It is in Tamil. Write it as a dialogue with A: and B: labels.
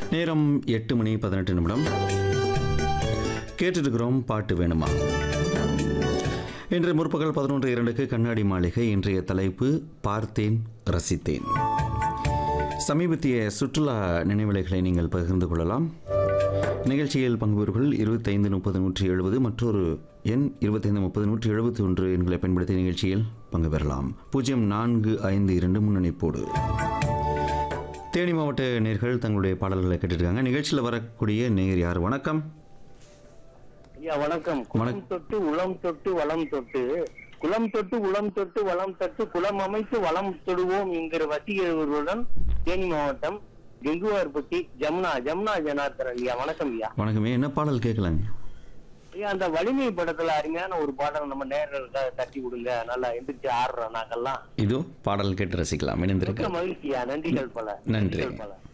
A: நேரம் எட்டு மணி பதினெட்டு நிமிடம் கேட்டுருக்கிறோம் பாட்டு வேணுமா இன்று முற்பகல் பதினொன்று இரண்டுக்கு கண்ணாடி மாளிகை இன்றைய தலைப்பு பார்த்தேன் ரசித்தேன் சமீபத்திய சுற்றுலா நினைவலைகளை நீங்கள் பகிர்ந்து கொள்ளலாம் நிகழ்ச்சியில் பங்குபெறுகள் இருபத்தைந்து முப்பது நூற்றி எழுபது மற்றொரு எண் இருபத்தைந்து முப்பது நூற்றி எழுபத்தி ஒன்று எண்களை பயன்படுத்தி நிகழ்ச்சியில் பங்கு பெறலாம் பூஜ்ஜியம் நான்கு ஐந்து இரண்டு முன்னணிப்போடு தேனி மாவட்ட நேர்கள் தங்களுடைய பாடல்களை கேட்டிருக்காங்க நிகழ்ச்சியில் வரக்கூடிய நேயர் யார் வணக்கம்
B: ஐயா வணக்கம் குளம் தொட்டு உளம் தொட்டு வளம் தொட்டு குளம் தொட்டு உளம் தொட்டு வளம் தொட்டு குளம் அமைத்து வளம் தொடுவோம் என்கிற வசீகர்களுடன் தேனி மாவட்டம் கெங்குவார்பட்டி ஜமுனா ஜமுனா ஜனார்தன் ஐயா வணக்கம் ஐயா
A: வணக்கமே என்ன பாடல் கேட்கலாங்க
B: ஐயா அந்த வலிமை படத்துல அருமையான ஒரு பாடல் நம்ம நேர்களுக்காக தட்டி விடுங்க நல்லா எந்திரிச்சு ஆடுறோம் நாங்கெல்லாம்
A: இதோ பாடல் கேட்டு ரசிக்கலாம் இணைந்திருக்க
B: மிக்க மகிழ்ச்சியா நன்றிகள் பல
A: நன்றி.
B: நன்றிகள் பல